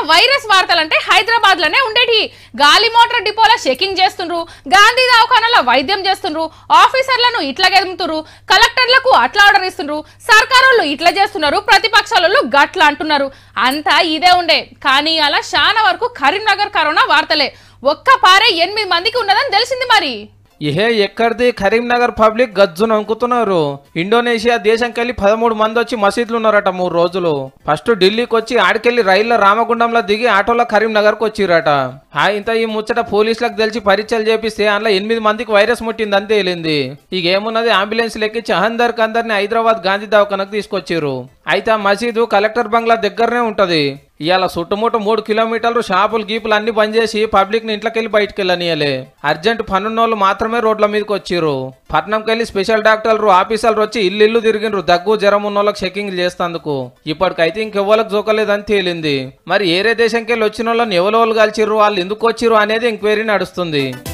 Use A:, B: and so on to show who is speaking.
A: virus వార్తలంటే Hyderabad లోనే ఉండేటి గాలి మోటార్ డిపోల చెకింగ్ చేస్తుండ్రు గాంధీ దవాఖానాల వైద్యం చేస్తుండ్రు ఆఫీసర్లను ఇట్లా గెదుముతున్నారు కలెక్టర్లకు అట్లా ఆర్డర్ ఇస్తుండ్రు సర్కారోళ్ళు ఇట్లా చేస్తున్నారు ప్రతిపక్షాలు గట్ల అంటున్నారు అంతా ఇదే ఉండే కానీ అలా చాలా వరకు కరీంనగర్ కరోనా వార్తలే ఒక్క పారే ఎనిమిది మందికి ఉన్నదని తెలిసింది మరి
B: ఇహే ఎక్కడిది కరీంనగర్ పబ్లిక్ గజ్జును అంకుతున్నారు ఇండోనేషియా దేశంకెళ్ళి పదమూడు మంది వచ్చి మసీదులు ఉన్నారట మూడు రోజులు ఫస్ట్ ఢిల్లీకి వచ్చి ఆడికెళ్ళి రైల్లో రామగుండంలో దిగి ఆటోలో కరీంనగర్కి వచ్చిరట ఆ ఇంత ఈ ముచ్చట పోలీసులకు తెలిసి పరీక్షలు చేపిస్తే అందులో ఎనిమిది మందికి వైరస్ ముట్టిందని తేలింది ఇక ఏమున్నది అంబులెన్స్ లెక్కించి అందరికి అందరిని హైదరాబాద్ గాంధీ దవాఖానకు తీసుకొచ్చిర్రు అయితే ఆ మసీదు కలెక్టర్ బంగ్లా దగ్గరనే ఉంటది ఇవాళ చుట్టుముట్టు మూడు కిలోమీటర్లు షాపులు గీపులు అన్ని బంద్ చేసి పబ్లిక్ ని ఇంట్లోకెళ్ళి బయటికి వెళ్ళనియలే అర్జెంట్ పనున్నోళ్ళు మాత్రమే రోడ్ల మీదకి వచ్చిర్రు పట్నంకి వెళ్ళి స్పెషల్ డాక్టర్లు ఆఫీసర్లు వచ్చి ఇల్లు ఇల్లు తిరిగిండ్రు దగ్గు జ్వరం ఉన్న వాళ్ళకి చెకింగ్ చేస్తందుకు ఇప్పటికైతే ఇంకెవ్వరికి జోకలేదని తేలింది మరి ఏరే దేశంకి వెళ్ళి వచ్చిన వాళ్ళని ఎవరెవరు కలిసిర్రు వాళ్ళు ఎందుకు వచ్చిర్రు అనేది ఎంక్వైరీ నడుస్తుంది